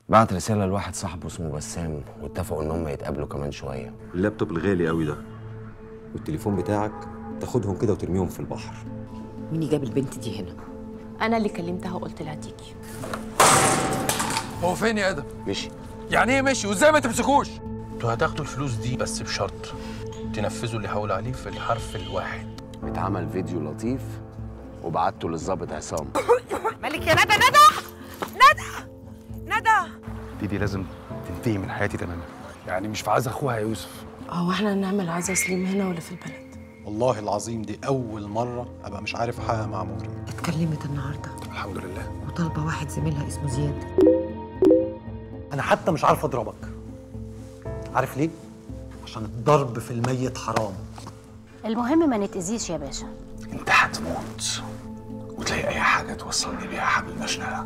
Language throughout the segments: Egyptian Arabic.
بعت رسالة لواحد صاحبه اسمه بسام واتفقوا ان هم يتقابلوا كمان شوية اللابتوب الغالي قوي ده والتليفون بتاعك تاخدهم كده وترميهم في البحر مين جاب البنت دي هنا انا اللي كلمتها وقلت لها تيجي هو فين يا ادم؟ مشي يعني ايه مشي وازاي ما تمسكوش؟ انتوا هتاخدوا الفلوس دي بس بشرط تنفذوا اللي هقول عليه في الحرف الواحد اتعمل فيديو لطيف وبعته للظابط عصام مالك يا ندى ندى ندى ندى دي دي لازم تنتهي من حياتي تماما يعني مش في عايز اخوها يا يوسف هو احنا نعمل عزا سليم هنا ولا في البلد والله العظيم دي أول مرة أبقى مش عارف أحقق مع مغري اتكلمت النهارده الحمد لله وطالبه واحد زميلها اسمه زياد أنا حتى مش عارف أضربك عارف ليه؟ عشان الضرب في الميت حرام المهم ما نتأذيش يا باشا انت هتموت وتلاقي اي حاجه توصلني بيها حبل مشنقه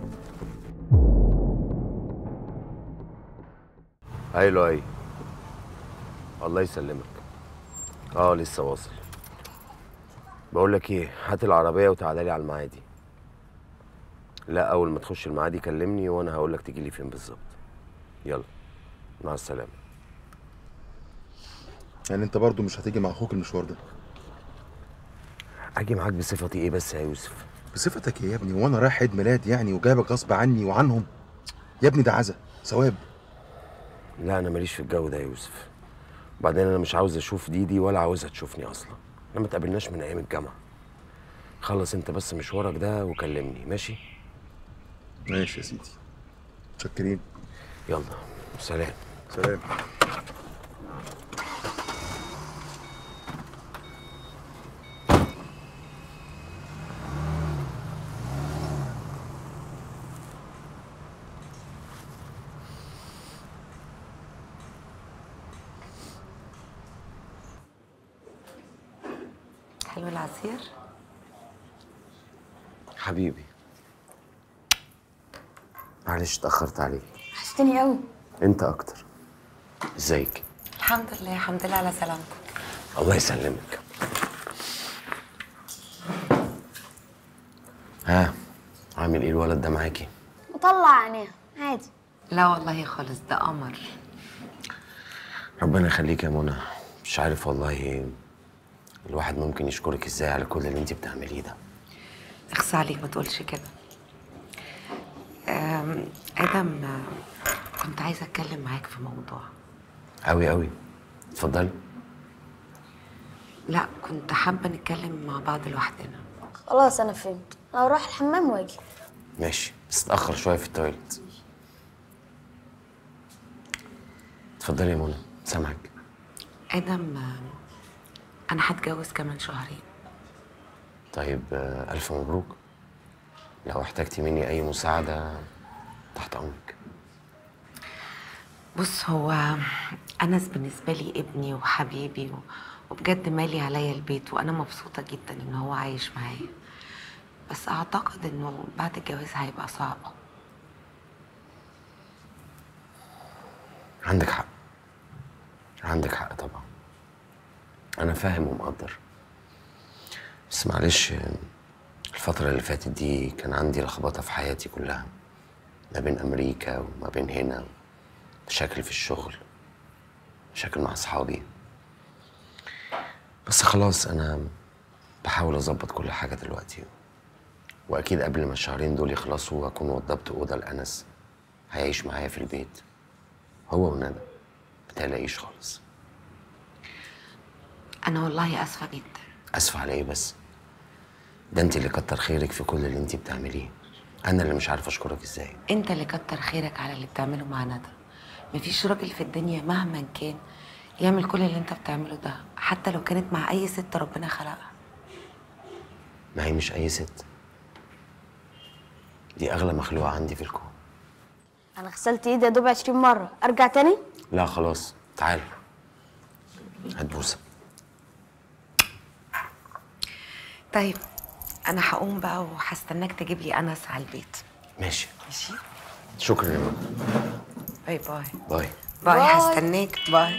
هايلو اي الله يسلمك اه لسه واصل بقول لك ايه هات العربيه وتعالى لي على المعادي لا اول ما تخش المعادي كلمني وانا هقول لك تيجي لي فين بالظبط يلا مع السلامه يعني انت برضو مش هتيجي مع اخوك المشوار ده اجي معاك بصفتي ايه بس يا يوسف بصفتك ايه يا ابني وانا رايح عيد ميلاد يعني وجايبك غصب عني وعنهم يا ابني ده عزا ثواب لا انا ماليش في الجو ده يا يوسف وبعدين انا مش عاوز اشوف ديدي ولا عاوزها تشوفني اصلا احنا ما تقابلناش من ايام الجامعه خلص انت بس مشوارك ده وكلمني ماشي ماشي يا سيدي متشكرين يلا سلام سلام حلو العصير حبيبي معلش اتاخرت عليك وحشتني قوي انت اكتر ازيك الحمد لله الحمد لله على سلامتك الله يسلمك ها عامل ايه الولد ده معاكي مطلع عينيها عادي لا والله خالص ده قمر ربنا يخليك يا منى مش عارف والله الواحد ممكن يشكرك ازاي على كل اللي انت بتعمليه ده اخصى عليك ما تقولش كده أم، ادم آه، كنت عايزه اتكلم معاك في موضوع قوي قوي اتفضلي لا كنت حابه نتكلم مع بعض لوحدنا خلاص انا فهمت انا اروح الحمام واجي ماشي بس اتاخر شويه في التويلت اتفضلي يا منى سامعك ادم آه، انا هتجوز كمان شهرين طيب آه، الف مبروك لو احتجتي مني اي مساعده تحت امرك بص هو انس بالنسبه لي ابني وحبيبي و- وبجد مالي عليا البيت وانا مبسوطه جدا ان هو عايش معايا بس اعتقد انه بعد الجواز هيبقى صعب عندك حق عندك حق طبعا انا فاهم ومقدر بس معلش الفترة اللي فاتت دي كان عندي لخبطة في حياتي كلها ما بين أمريكا وما بين هنا مشاكل في الشغل مشاكل مع أصحابي بس خلاص أنا بحاول أظبط كل حاجة دلوقتي وأكيد قبل ما الشهرين دول يخلصوا أكون وضبت أوضة لأنس هيعيش معايا في البيت هو وندى متقلقيش خالص انا والله اسفه جدا اسف على ايه بس ده انت اللي كتر خيرك في كل اللي انت بتعمليه انا اللي مش عارف اشكرك ازاي انت اللي كتر خيرك على اللي بتعمله مع ندى مفيش راجل في الدنيا مهما كان يعمل كل اللي انت بتعمله ده حتى لو كانت مع اي ست ربنا خلقها ما هي مش اي ست دي اغلى مخلوقه عندي في الكون انا غسلت ايدي يا دوب 20 مره ارجع تاني لا خلاص تعال هات بوسه طيب انا هقوم بقى وهستناك تجيب لي انس على البيت ماشي ماشي شكرا يا ماما باي باي باي باي باي. هستناك باي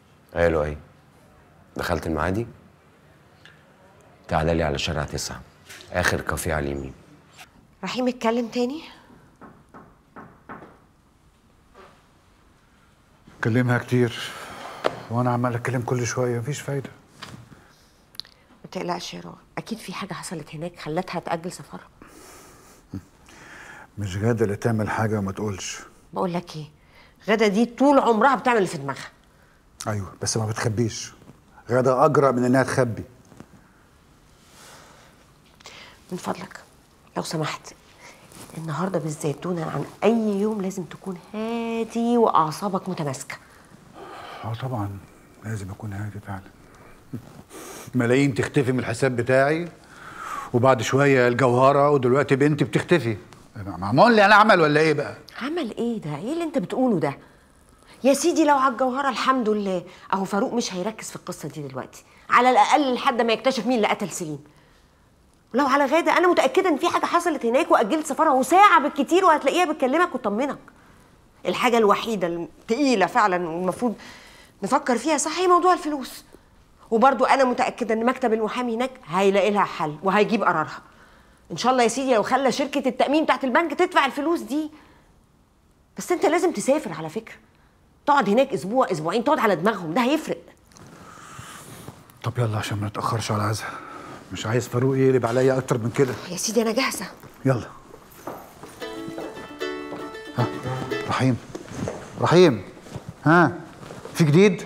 الو ايه دخلت المعادي تعالى لي على شارع تسعة اخر كافيه على اليمين رحيم اتكلم تاني كلمها كتير وانا عمال اتكلم كل شويه مفيش فايده ما تقلقش يا رؤى اكيد في حاجه حصلت هناك خلتها تاجل سفرها مش غاده اللي تعمل حاجه وما تقولش بقول لك ايه غدا دي طول عمرها بتعمل اللي في دماغها ايوه بس ما بتخبيش غاده اجرأ من انها تخبي من فضلك لو سمحت النهارده بالذات دونا عن اي يوم لازم تكون هادي واعصابك متماسكه اه طبعا لازم اكون هادي فعلا ملايين تختفي من الحساب بتاعي وبعد شويه الجوهره ودلوقتي بنتي بتختفي معمول لي انا عمل ولا ايه بقى عمل ايه ده ايه اللي انت بتقوله ده يا سيدي لو على الجوهره الحمد لله اهو فاروق مش هيركز في القصه دي دلوقتي على الاقل لحد ما يكتشف مين اللي قتل سليم ولو على غاده انا متاكده ان في حاجه حصلت هناك واجلت سفرها وساعه بالكتير وهتلاقيها بتكلمك وتطمنك الحاجه الوحيده التقيله فعلا والمفروض نفكر فيها صح هي موضوع الفلوس وبرضو انا متاكده ان مكتب المحامي هناك هيلاقي لها حل وهيجيب قرارها ان شاء الله يا سيدي لو خلى شركه التامين بتاعت البنك تدفع الفلوس دي بس انت لازم تسافر على فكره تقعد هناك اسبوع اسبوعين تقعد على دماغهم ده هيفرق طب يلا عشان ما نتاخرش على عزها مش عايز فاروق يقلب عليا اكتر من كده يا سيدي انا جاهزه يلا ها رحيم رحيم ها في جديد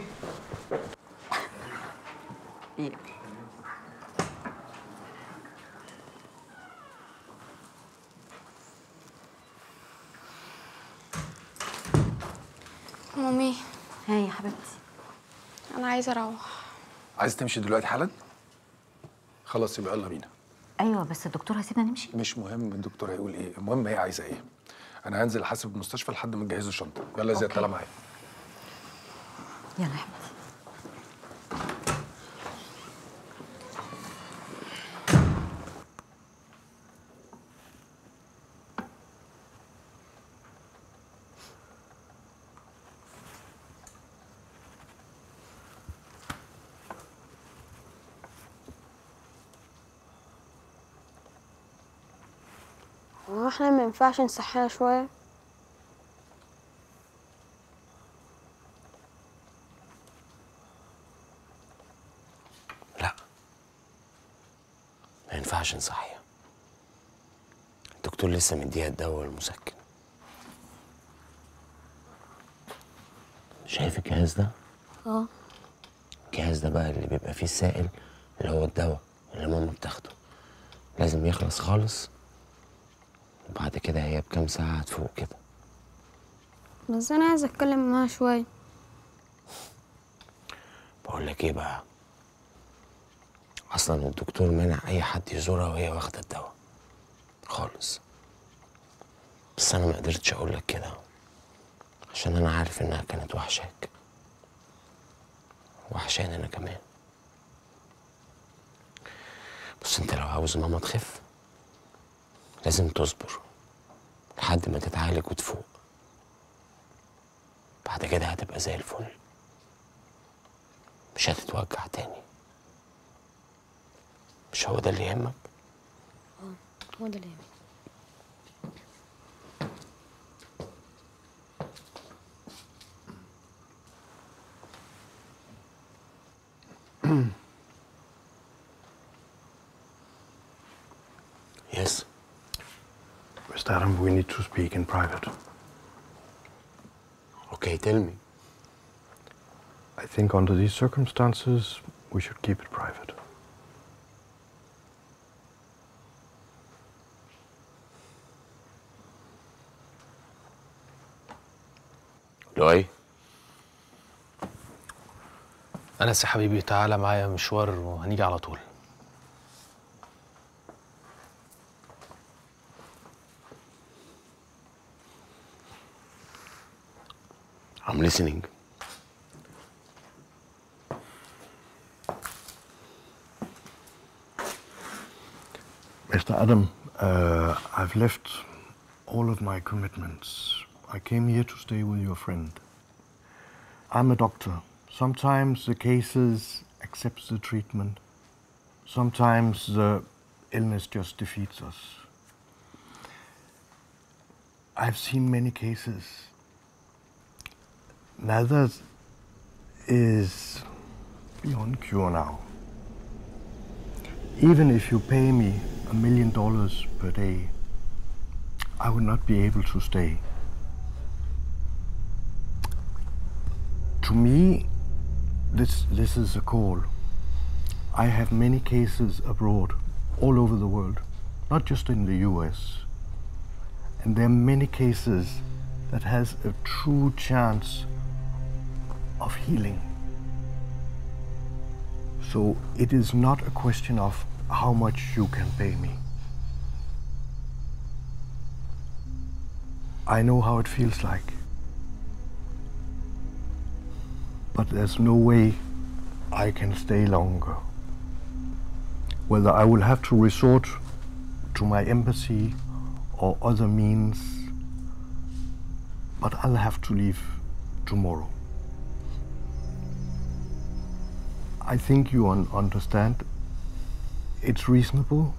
مامي هاي يا حبيبتي انا عايزه اروح عايز تمشي دلوقتي حالا خلاص يبقى يلا بينا ايوه بس الدكتور هيسيبنا نمشي مش مهم الدكتور هيقول ايه المهم هي عايزه ايه انا هنزل احاسب المستشفى لحد ما تجهزوا الشنطه يلا يا زياد تعالى معايا يلا يا حبيبتي هو احنا ما ينفعش نصحيها شوية ما ينفعش نصحيها الدكتور لسه مديها الدواء المسكن شايف الجهاز ده؟ اه الجهاز ده بقى اللي بيبقى فيه السائل اللي هو الدواء اللي ماما بتاخده لازم يخلص خالص وبعد كده هي بكام ساعة هتفوق كده بس انا عايزة اتكلم معاها شوية بقول لك ايه بقى اصلا الدكتور منع اي حد يزورها وهي واخده الدواء خالص بس انا ما قدرتش اقول لك كده عشان انا عارف انها كانت وحشاك وحشاني انا كمان بس انت لو عاوز ماما تخف لازم تصبر لحد ما تتعالج وتفوق بعد كده هتبقى زي الفل مش هتتوجع تاني مش هو ده اللي يهمك هو ده اللي يهمني. Yes. Mr. Adam, we need to speak in private. Okay, tell me. I think under these circumstances, we should keep it private. لؤي انس يا حبيبي تعالى معايا مشوار وهنيجي على طول I'm listening. Mr. Adam, uh, I've left all of my commitments. I came here to stay with your friend. I'm a doctor. Sometimes the cases accepts the treatment. Sometimes the illness just defeats us. I've seen many cases. Neither is beyond cure now. Even if you pay me a million dollars per day, I would not be able to stay. To me, this, this is a call. I have many cases abroad, all over the world, not just in the US. And there are many cases that has a true chance of healing. So it is not a question of how much you can pay me. I know how it feels like. But there's no way I can stay longer. Whether I will have to resort to my embassy or other means, but I'll have to leave tomorrow. I think you un- understand. It's reasonable.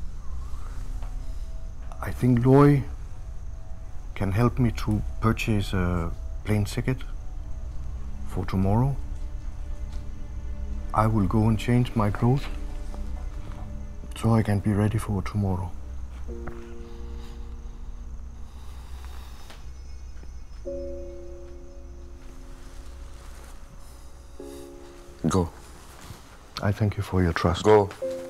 I think Loy can help me to purchase a plane ticket for tomorrow. I will go and change my clothes so I can be ready for tomorrow. Go. I thank you for your trust. Go.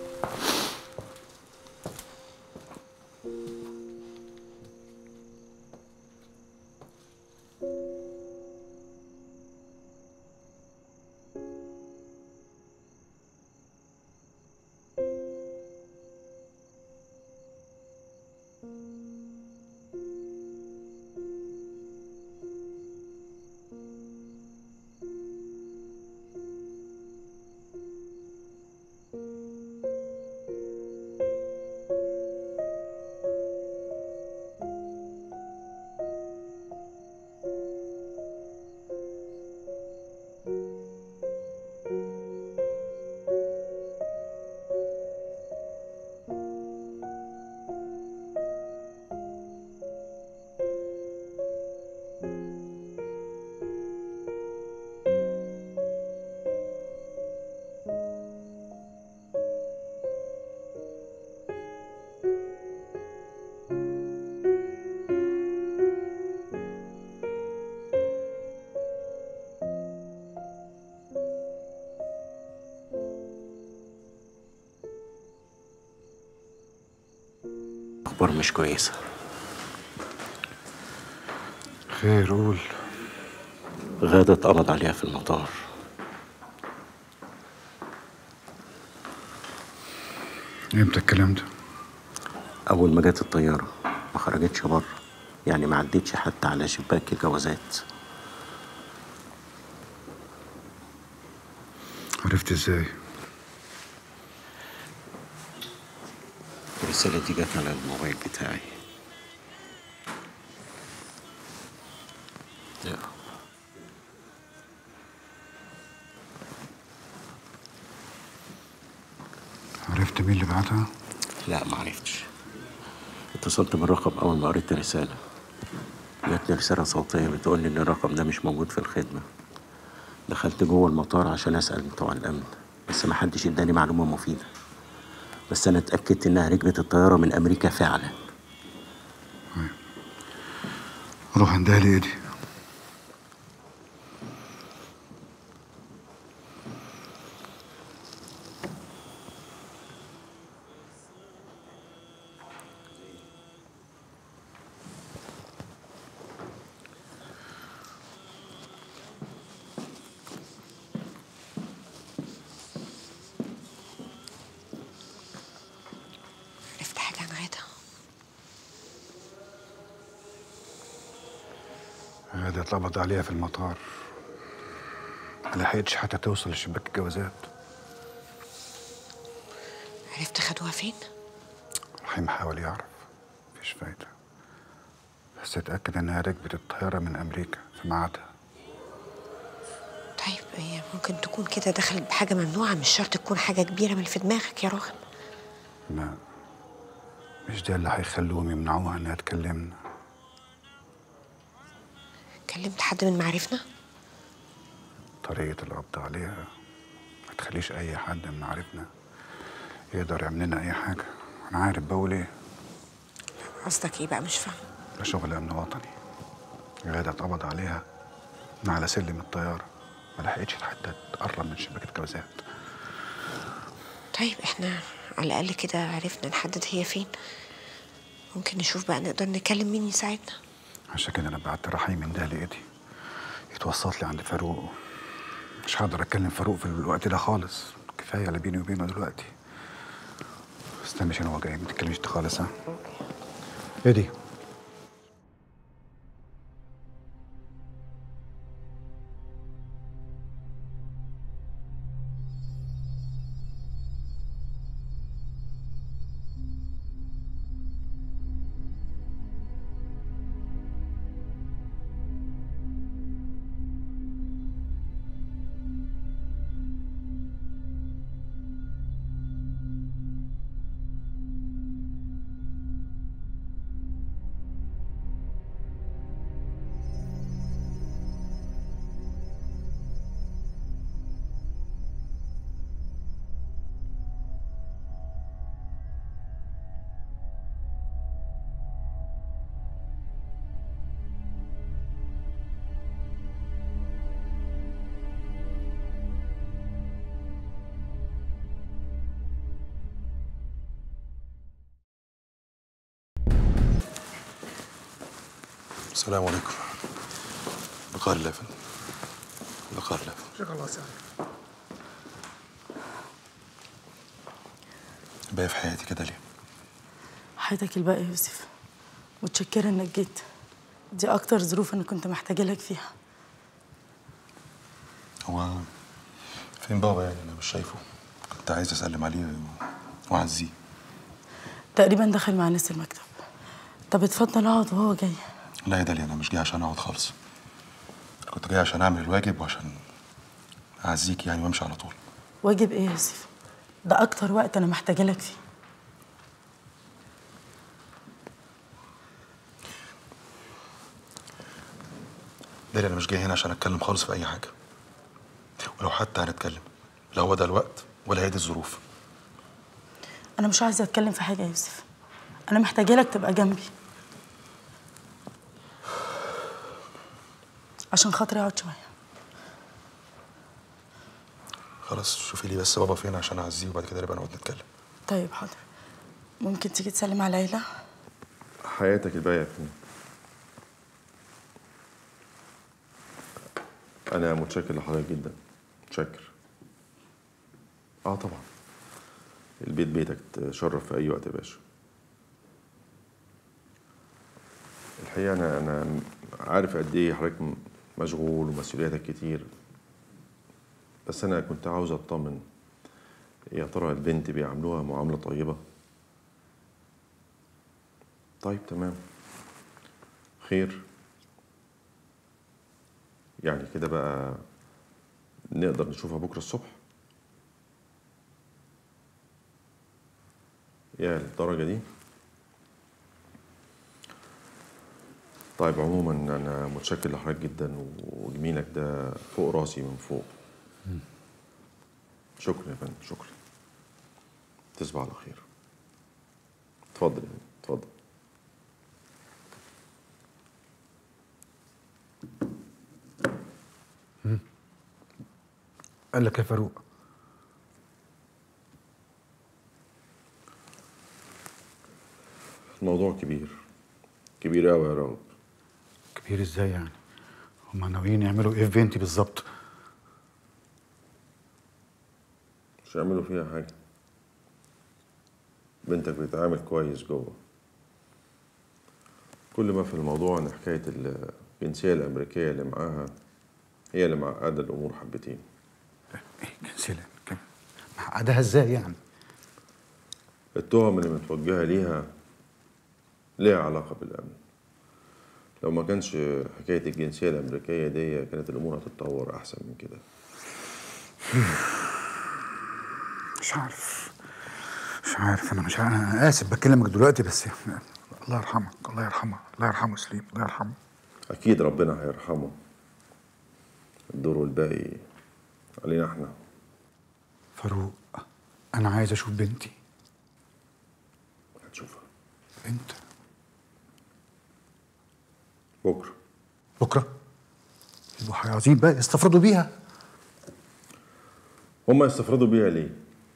أخبار مش كويسة خير قول غادة اتقبض عليها في المطار امتى الكلام ده؟ أول ما جت الطيارة ما خرجتش بره يعني ما عدتش حتى على شباك الجوازات عرفت ازاي؟ الرسالة دي جت على الموبايل بتاعي لا عرفت مين اللي بعتها؟ لا ما عرفتش اتصلت بالرقم أول ما قريت الرسالة جاتني رسالة صوتية بتقول لي إن الرقم ده مش موجود في الخدمة دخلت جوه المطار عشان أسأل بتوع الأمن بس ما حدش اداني معلومة مفيدة بس أنا اتأكدت إنها ركبت الطيارة من أمريكا فعلا روح عندها لإيدي عرفت حاجة عن غادة غادة اتقبض عليها في المطار ما لحقتش حتى توصل لشباك الجوازات عرفت خدوها فين؟ رحيم حاول يعرف مفيش فايدة بس اتأكد إنها ركبت الطيارة من أمريكا في ميعادها طيب هي ممكن تكون كده دخلت بحاجة ممنوعة مش شرط تكون حاجة كبيرة من اللي في دماغك يا راغب لا مش ده اللي هيخلوهم يمنعوها انها تكلمنا كلمت حد من معارفنا طريقة القبض عليها ما تخليش أي حد من معارفنا يقدر يعمل لنا أي حاجة أنا عارف بقول إيه قصدك ايه بقى مش فاهمه ده شغل أمن وطني غادة اتقبض عليها من على سلم الطيارة ما لحقتش حتى تقرب من شبكة جوازات طيب احنا على الاقل كده عرفنا نحدد هي فين ممكن نشوف بقى نقدر نكلم مين يساعدنا عشان كده أنا بعت رحيم من ده لإيدي يتوسط لي عند فاروق مش هقدر أتكلم فاروق في الوقت ده خالص كفاية اللي بيني وبينه دلوقتي استنى عشان هو جاي ما تتكلمش انت خالص ها ايدي السلام عليكم بقار الله يا فندم بقار الله شيخ الله يسعدك باقي في حياتي كده ليه؟ حياتك الباقي يا يوسف متشكرة انك جيت دي اكتر ظروف انا كنت محتاجة لك فيها هو فين بابا يعني انا مش شايفه كنت عايز اسلم عليه و- واعزيه تقريبا دخل مع ناس المكتب طب اتفضل اقعد وهو جاي لا يا داليا انا مش جاي عشان اقعد خالص كنت جاي عشان اعمل الواجب وعشان اعزيك يعني وامشي على طول واجب ايه يا يوسف ده اكتر وقت انا محتاجة لك فيه داليا انا مش جاي هنا عشان اتكلم خالص في اي حاجه ولو حتى هنتكلم لا هو ده الوقت ولا هي دي الظروف انا مش عايزة اتكلم في حاجة يا يوسف انا محتاجة لك تبقى جنبي عشان خاطري اقعد شوية خلاص شوفي لي بس بابا فين عشان اعزيه وبعد كده نبقى نقعد نتكلم طيب حاضر ممكن تيجي تسلم على ليلى حياتك الباقية يا فندم أنا متشكر لحضرتك جدا متشكر آه طبعا البيت بيتك تشرف في أي وقت يا باشا الحقيقة أنا أنا عارف قد إيه حضرتك م- مشغول ومسؤولياتك كتير بس أنا كنت عاوز أطمن يا ترى البنت بيعاملوها معاملة طيبة طيب تمام خير يعني كده بقى نقدر نشوفها بكرة الصبح يا للدرجة دي طيب عموما أنا متشكر لحضرتك جدا وجميلك ده فوق راسي من فوق شكرا يا فندم شكرا تصبح على خير اتفضل يا فندم اتفضل قال لك يا فاروق الموضوع كبير كبير قوي يا راغب كبير ازاي يعني هما ناويين يعملوا ايه في بنتي بالظبط مش هيعملوا فيها حاجة بنتك بتتعامل كويس جوه كل ما في الموضوع ان حكاية الجنسية الأمريكية اللي معاها هي اللي معقدة الأمور حبتين جنسية معقدها ازاي يعني التهم اللي متوجهة ليها ليها علاقة بالأمن لو ما كانش حكاية الجنسية الأمريكية دي كانت الأمور هتتطور أحسن من كده مش عارف مش مش عارف انا مش عارف انا اسف بكلمك دلوقتي بس الله يرحمك الله يرحمه الله يرحمه سليم الله يرحمه أكيد ربنا هيرحمه الدور والباقي علينا احنا فاروق انا عايز اشوف بنتي هتشوفها امتى بكرة بكره يبقوا عايزين بقى يستفردوا بيها هما يستفردوا بيها ليه؟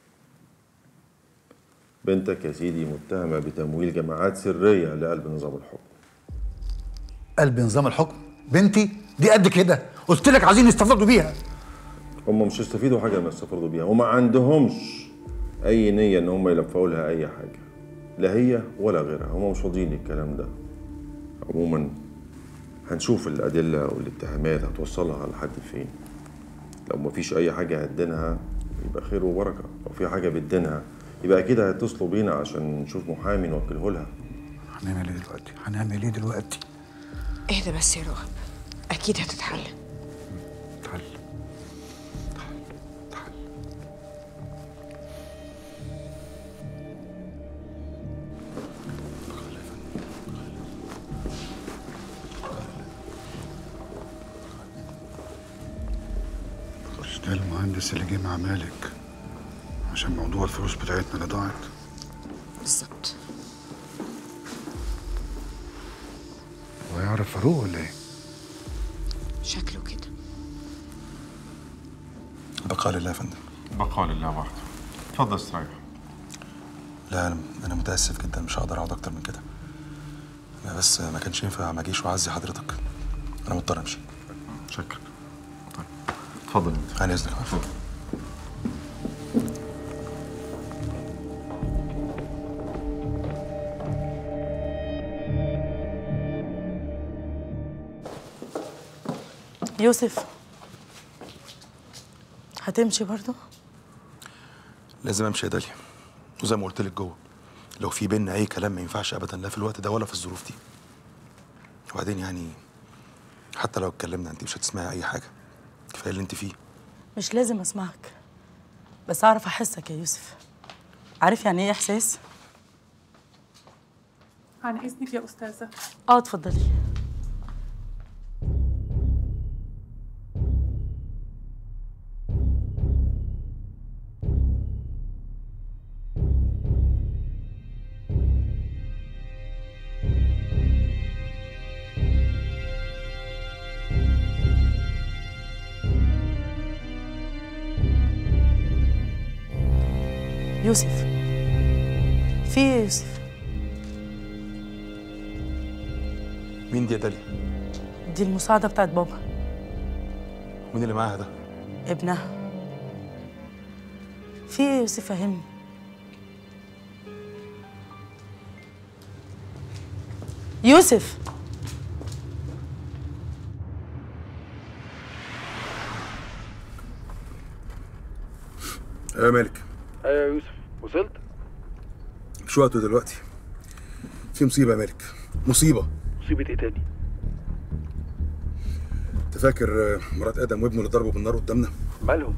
بنتك يا سيدي متهمة بتمويل جماعات سرية لقلب نظام الحكم قلب نظام الحكم بنتي دي قد كده قلت لك عايزين يستفردوا بيها هم مش هيستفيدوا حاجة لما يستفردوا بيها وما عندهمش أي نية إن هم يلفقوا لها أي حاجة لا هي ولا غيرها هم مش فاضيين للكلام ده عموما هنشوف الأدلة والاتهامات هتوصلها على حد فين لو مفيش أي حاجة هتدينها يبقى خير وبركة لو في حاجة بتدينها يبقى أكيد هيتصلوا بينا عشان نشوف محامي نوكله لها هنعمل ايه دلوقتي هنعمل ايه دلوقتي اهدى بس يا راغب اكيد هتتحل تعال مش ده المهندس اللي جه مع مالك عشان موضوع الفلوس بتاعتنا اللي ضاعت بالظبط هو يعرف فاروق ولا ايه؟ شكله كده بقاء لله يا فندم بقاء لله وحده اتفضل استريح لا انا انا متاسف جدا مش هقدر اقعد اكتر من كده انا بس ما كانش ينفع ما اجيش واعزي حضرتك انا مضطر امشي شكرا اتفضل انت عن اذنك اتفضل يوسف هتمشي برضو لازم امشي يا داليا وزي ما قلت لك جوه لو في بينا اي كلام ما ينفعش ابدا لا في الوقت ده ولا في الظروف دي وبعدين يعني حتى لو اتكلمنا انت مش هتسمعي اي حاجه كفايه اللي انت فيه مش لازم اسمعك بس اعرف احسك يا يوسف عارف يعني ايه احساس عن اذنك يا استاذه اه اتفضلي يوسف في ايه يا يوسف مين دي يا داليا دي المساعدة بتاعت بابا مين اللي معاها ده ابنها في ايه يا يوسف فهمني يوسف يا مالك ايوه يا يوسف وصلت مش وقته دلوقتي في مصيبه يا مالك مصيبه مصيبه ايه تاني انت فاكر آه، مرات ادم وابنه اللي ضربوا بالنار قدامنا مالهم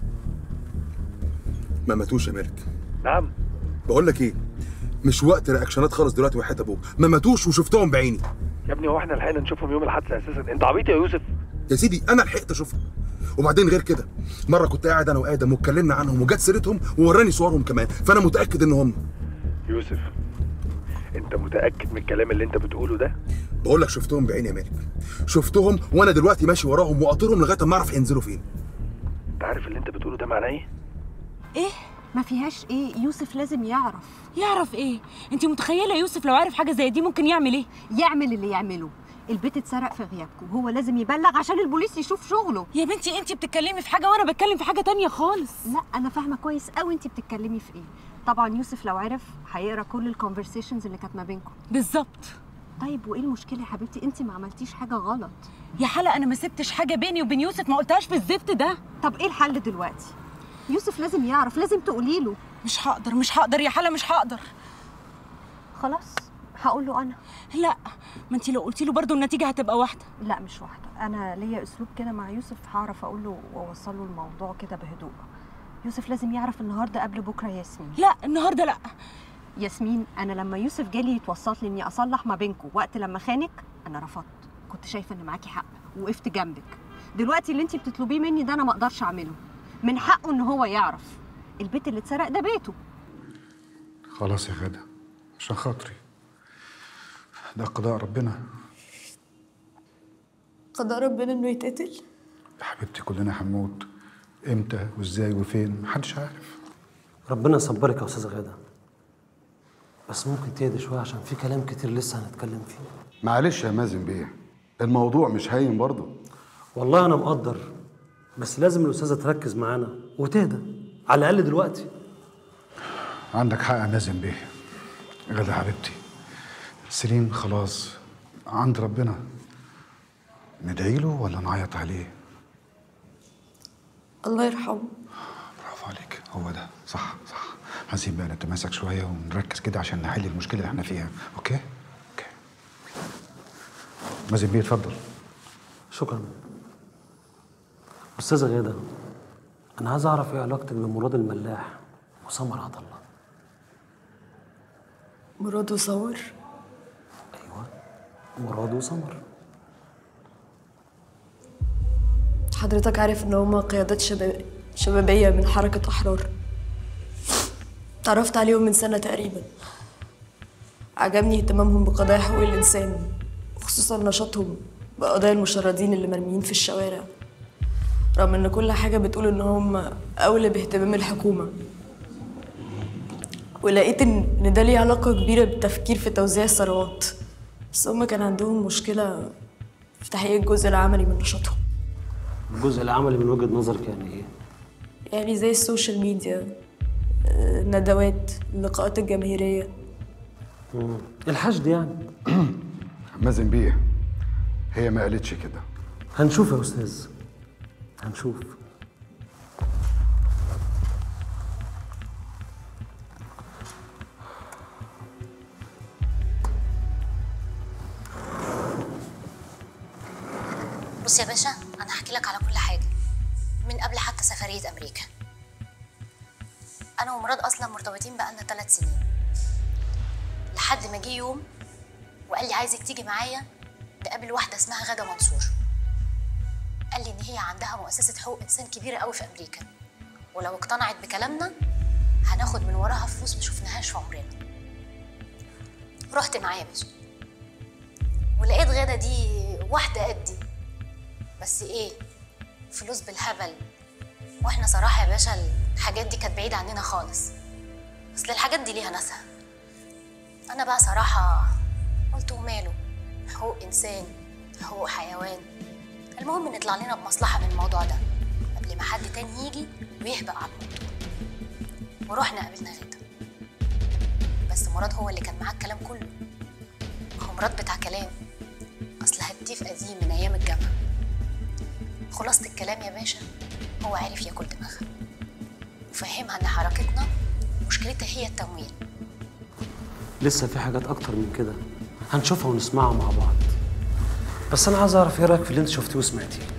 ما ماتوش يا مالك نعم بقول لك ايه مش وقت رياكشنات خالص دلوقتي وحياة ابوك ما ماتوش وشفتهم بعيني يا ابني هو احنا لحقنا نشوفهم يوم الحادثه اساسا انت عبيط يا يوسف يا سيدي انا لحقت اشوفهم وبعدين غير كده مره كنت قاعد انا وادم واتكلمنا عنهم وجت سيرتهم ووراني صورهم كمان فانا متاكد ان هم يوسف انت متاكد من الكلام اللي انت بتقوله ده بقول لك شفتهم بعيني يا مالك شفتهم وانا دلوقتي ماشي وراهم وقاطرهم لغايه ما اعرف هينزلوا فين انت عارف اللي انت بتقوله ده معناه ايه ايه ما فيهاش ايه يوسف لازم يعرف يعرف ايه انت متخيله يوسف لو عارف حاجه زي دي ممكن يعمل ايه يعمل اللي يعمله البيت اتسرق في غيابكم وهو لازم يبلغ عشان البوليس يشوف شغله يا بنتي انت بتتكلمي في حاجه وانا بتكلم في حاجه تانية خالص لا انا فاهمه كويس قوي انت بتتكلمي في ايه طبعا يوسف لو عرف هيقرا كل الكونفرسيشنز اللي كانت ما بينكم بالظبط طيب وايه المشكله يا حبيبتي انت ما عملتيش حاجه غلط يا حلا انا ما سبتش حاجه بيني وبين يوسف ما قلتهاش في الزفت ده طب ايه الحل دلوقتي يوسف لازم يعرف لازم تقولي له مش هقدر مش هقدر يا حلا مش هقدر خلاص هقول له انا لا ما انت لو قلتي له برضه النتيجه هتبقى واحده لا مش واحده انا ليا اسلوب كده مع يوسف هعرف اقول له واوصل له الموضوع كده بهدوء يوسف لازم يعرف النهارده قبل بكره يا ياسمين لا النهارده لا ياسمين انا لما يوسف جالي يتوسط لي اني اصلح ما بينكم وقت لما خانك انا رفضت كنت شايفه ان معاكي حق وقفت جنبك دلوقتي اللي انت بتطلبيه مني ده انا ما اقدرش اعمله من حقه ان هو يعرف البيت اللي اتسرق ده بيته خلاص يا غادة عشان خاطري ده قضاء ربنا قضاء ربنا انه يتقتل يا حبيبتي كلنا هنموت امتى وازاي وفين محدش عارف ربنا يصبرك يا استاذه غاده بس ممكن تهدي شويه عشان في كلام كتير لسه هنتكلم فيه معلش يا مازن بيه الموضوع مش هين برضه والله انا مقدر بس لازم الاستاذه تركز معانا وتهدى على الاقل دلوقتي عندك حق يا مازن بيه غدا حبيبتي سليم خلاص عند ربنا ندعي له ولا نعيط عليه الله يرحمه برافو عليك هو ده صح صح عايزين بقى نتماسك شويه ونركز كده عشان نحل المشكله اللي احنا فيها اوكي اوكي مازن بيه اتفضل شكرا استاذه غاده انا عايز اعرف ايه علاقتك بمراد الملاح وسمر عطا الله مراد وصور مراد وسمر حضرتك عارف ان هما قيادات شباب شبابية من حركة أحرار تعرفت عليهم من سنة تقريبا عجبني اهتمامهم بقضايا حقوق الإنسان وخصوصا نشاطهم بقضايا المشردين اللي مرميين في الشوارع رغم ان كل حاجة بتقول ان هم أولى باهتمام الحكومة ولقيت ان إن ده ليه علاقة كبيرة بالتفكير في توزيع الثروات بس هم كان عندهم مشكلة في تحقيق الجزء العملي من نشاطهم الجزء العملي من وجهه نظرك يعني ايه يعني زي السوشيال ميديا آه، الندوات اللقاءات الجماهيرية مم. الحشد يعني مازن بيه هي ما قالتش كده هنشوف يا استاذ هنشوف بص يا باشا انا هحكي لك على كل حاجه من قبل حتى سفريه امريكا انا ومراد اصلا مرتبطين بقالنا ثلاث سنين لحد ما جه يوم وقال لي عايزك تيجي معايا تقابل واحده اسمها غاده منصور قال لي ان هي عندها مؤسسه حقوق انسان كبيره قوي في امريكا ولو اقتنعت بكلامنا هناخد من وراها فلوس ما شفناهاش في عمرنا رحت معايا يا باشا ولقيت غاده دي واحده قدي بس ايه فلوس بالهبل واحنا صراحه يا باشا الحاجات دي كانت بعيده عننا خالص اصل الحاجات دي ليها ناسها انا بقى صراحه قلت وماله حقوق انسان حقوق حيوان المهم نطلع لنا بمصلحه من الموضوع ده قبل ما حد تاني يجي ويهبق على الموضوع ورحنا قابلنا غدا بس مراد هو اللي كان معاه الكلام كله هو مراد بتاع كلام اصل هتيف قديم من ايام الجامعه خلاصة الكلام يا باشا هو عارف ياكل دماغها وفهمها ان حركتنا مشكلتها هي التمويل لسه في حاجات اكتر من كده هنشوفها ونسمعها مع بعض بس انا عايز اعرف ايه رايك في اللي انت شفتيه وسمعتيه